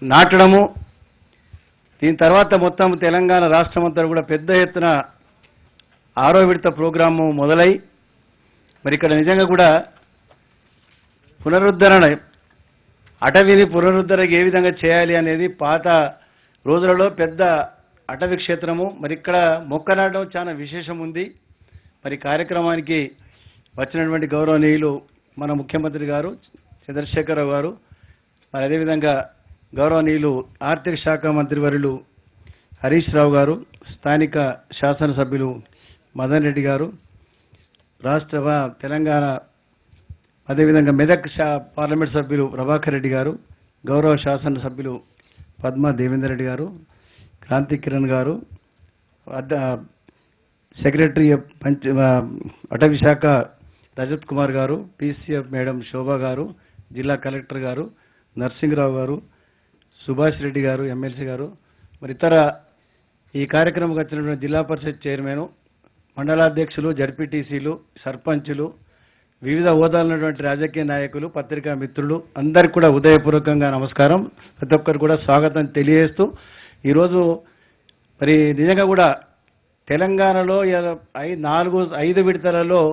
నాటడము దీని తర్వాత మొత్తం తెలంగాణ రాష్ట్రం అంతా కూడా పెద్ద ఎత్తున ఆరో విడత ప్రోగ్రాము మొదలై మరి ఇక్కడ నిజంగా కూడా పునరుద్ధరణ అటవీని పునరుద్ధరణ ఏ విధంగా చేయాలి అనేది పాత రోజులలో పెద్ద అటవీ క్షేత్రము మరి ఇక్కడ మొక్క నాటడం చాలా విశేషం ఉంది మరి కార్యక్రమానికి వచ్చినటువంటి గౌరవనీయులు మన ముఖ్యమంత్రి గారు చంద్రశేఖరరావు గారు మరి అదేవిధంగా గౌరవనీయులు ఆర్థిక శాఖ మంత్రివర్యులు హరీష్ రావు గారు స్థానిక శాసనసభ్యులు మదన్ రెడ్డి గారు రాష్ట్ర వ- తెలంగాణ అదేవిధంగా మెదక్ శా పార్లమెంట్ సభ్యులు ప్రభాకర్ రెడ్డి గారు గౌరవ శాసనసభ్యులు పద్మ దేవేందర్ రెడ్డి గారు క్రాంతి కిరణ్ గారు అడ్డ సెక్రటరీ పంచ ఆ, అటవీ శాఖ రజత్ కుమార్ గారు పీసీఎఫ్ మేడం శోభా గారు జిల్లా కలెక్టర్ గారు నర్సింగరావు గారు సుభాష్ రెడ్డి గారు ఎమ్మెల్సీ గారు మరి ఇతర ఈ కార్యక్రమంకి వచ్చినటువంటి జిల్లా పరిషత్ చైర్మన్ మండలాధ్యక్షులు జడ్పీటీసీలు సర్పంచులు వివిధ హోదాలు ఉన్నటువంటి రాజకీయ నాయకులు పత్రికా మిత్రులు అందరికి కూడా ఉదయపూర్వకంగా నమస్కారం ప్రతి ఒక్కరు కూడా స్వాగతం తెలియజేస్తూ ఈరోజు మరి నిజంగా కూడా తెలంగాణలో ఇవాళ ఐ- నాలుగు ఐదు విడతలలో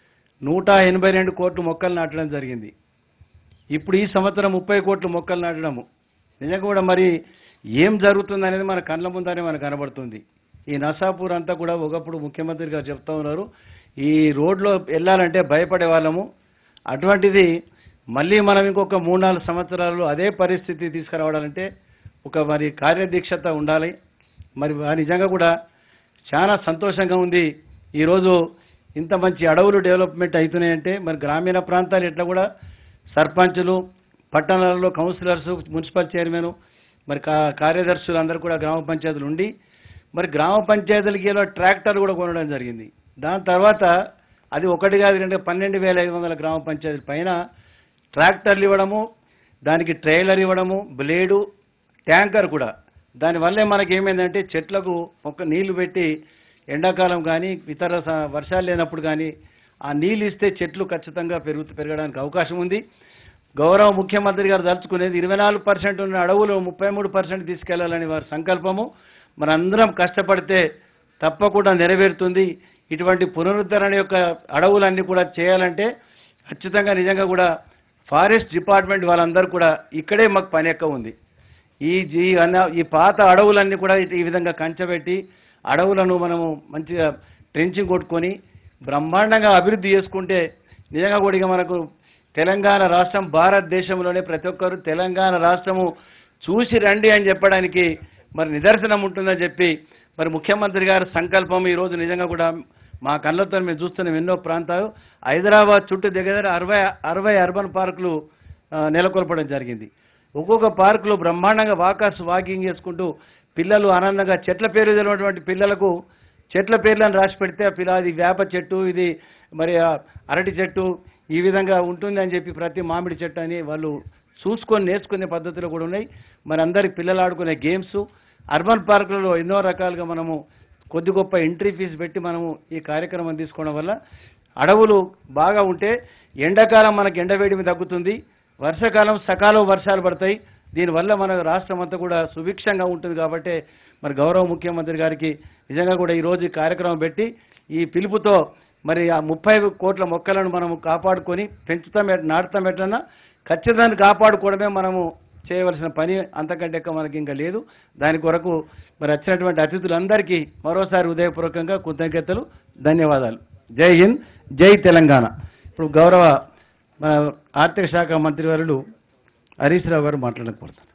నూట ఎనభై రెండు కోట్ల మొక్కలు నాటడం జరిగింది ఇప్పుడు ఈ సంవత్సరం ముప్పై కోట్ల మొక్కలు నాటడము నిజంగా కూడా మరి ఏం జరుగుతుంది అనేది మన కళ్ళ ముందరే మనకు కనబడుతుంది ఈ నసాపూర్ అంతా కూడా ఒకప్పుడు ముఖ్యమంత్రి గారు చెప్తా ఉన్నారు ఈ రోడ్లో వెళ్ళాలంటే భయపడే వాళ్ళము అటువంటిది మళ్ళీ మనం ఇంకొక మూడు నాలుగు సంవత్సరాలు అదే పరిస్థితి తీసుకురావడాలంటే ఒక మరి కార్యదీక్షత ఉండాలి మరి ఆ నిజంగా కూడా చాలా సంతోషంగా ఉంది ఈరోజు ఇంత మంచి అడవులు డెవలప్మెంట్ అవుతున్నాయంటే మరి గ్రామీణ ప్రాంతాలు ఎట్లా కూడా సర్పంచులు పట్టణాలలో కౌన్సిలర్స్ మున్సిపల్ చైర్మన్ మరి కా కార్యదర్శులు అందరూ కూడా గ్రామ పంచాయతీలు ఉండి మరి గ్రామ పంచాయతీలకి ఇలా ట్రాక్టర్ కూడా కొనడం జరిగింది దాని తర్వాత అది ఒకటి కాదు రెండు పన్నెండు వేల ఐదు వందల గ్రామ పంచాయతీల పైన ట్రాక్టర్లు ఇవ్వడము దానికి ట్రైలర్ ఇవ్వడము బ్లేడు ట్యాంకర్ కూడా దానివల్లే మనకి ఏమైందంటే చెట్లకు ఒక నీళ్లు పెట్టి ఎండాకాలం కానీ ఇతర స- వర్షాలు లేనప్పుడు కానీ ఆ నీళ్ళు ఇస్తే చెట్లు ఖచ్చితంగా పెరుగు పెరగడానికి అవకాశం ఉంది గౌరవ ముఖ్యమంత్రి గారు తలుచుకునేది ఇరవై నాలుగు పర్సెంట్ ఉన్న అడవులు ముప్పై మూడు పర్సెంట్ తీసుకెళ్లాలని వారి సంకల్పము మనందరం కష్టపడితే తప్పకుండా నెరవేరుతుంది ఇటువంటి పునరుద్ధరణ యొక్క అడవులన్నీ కూడా చేయాలంటే ఖచ్చితంగా నిజంగా కూడా ఫారెస్ట్ డిపార్ట్మెంట్ వాళ్ళందరూ కూడా ఇక్కడే మాకు పని ఎక్కువ ఉంది ఈ ఈ అన్న- ఈ పాత అడవులన్నీ కూడా ఈ విధంగా కంచబెట్టి అడవులను మనము మంచిగా ట్రెంచింగ్ కొట్టుకొని బ్రహ్మాండంగా అభివృద్ధి చేసుకుంటే నిజంగా కూడా ఇక మనకు తెలంగాణ రాష్ట్రం భారతదేశంలోనే ప్రతి ఒక్కరు తెలంగాణ రాష్ట్రము చూసి రండి అని చెప్పడానికి మరి నిదర్శనం ఉంటుందని చెప్పి మరి ముఖ్యమంత్రి గారి సంకల్పం ఈరోజు నిజంగా కూడా మా కళ్ళతో మేము చూస్తున్నాం ఎన్నో ప్రాంతాలు హైదరాబాద్ చుట్టూ దగ్గర అరవై అరవై అర్బన్ పార్కులు ఆ, నెలకొల్పడం జరిగింది ఒక్కొక్క పార్కులో బ్రహ్మాండంగా వాకర్స్ వాకింగ్ చేసుకుంటూ పిల్లలు ఆనందంగా చెట్ల పేరు తెలిసినటువంటి పిల్లలకు చెట్ల పేర్లను రాసి పెడితే ఆ పిల్ల ఇది వేప చెట్టు ఇది మరి ఆ అరటి చెట్టు ఈ విధంగా ఉంటుంది అని చెప్పి ప్రతి మామిడి చెట్టు అని వాళ్ళు చూసుకొని నేర్చుకునే పద్ధతులు కూడా ఉన్నాయి మరి అందరికి పిల్లలు ఆడుకునే గేమ్స్ అర్బన్ పార్కులలో ఎన్నో రకాలుగా మనము కొద్ది గొప్ప ఎంట్రీ ఫీజు పెట్టి మనము ఈ కార్యక్రమం తీసుకోవడం వల్ల అడవులు బాగా ఉంటే ఎండాకాలం మనకు ఎండవేడిమి తగ్గుతుంది వర్షాకాలం సకాలం వర్షాలు పడతాయి దీనివల్ల మన రాష్ట్రం అంతా కూడా సుభిక్షంగా ఉంటుంది కాబట్టి మరి గౌరవ ముఖ్యమంత్రి గారికి నిజంగా కూడా ఈరోజు ఈ కార్యక్రమం పెట్టి ఈ పిలుపుతో మరి ఆ ముప్పై కోట్ల మొక్కలను మనము కాపాడుకొని పెంచుతాం ఎట్- నాటుతాం ఎట్లన్నా ఖచ్చితంగా కాపాడుకోవడమే మనము చేయవలసిన పని అంతకంటే ఎక్కువ మనకి ఇంకా లేదు దాని కొరకు మరి వచ్చినటువంటి అతిథులందరికీ మరోసారి ఉదయపూర్వకంగా కృతజ్ఞతలు ధన్యవాదాలు జై హింద్ జై తెలంగాణ ఇప్పుడు గౌరవ మన ఆర్థిక శాఖ మంత్రివర్యులు హరీష్ రావు గారు మాట్లాడకపోతారు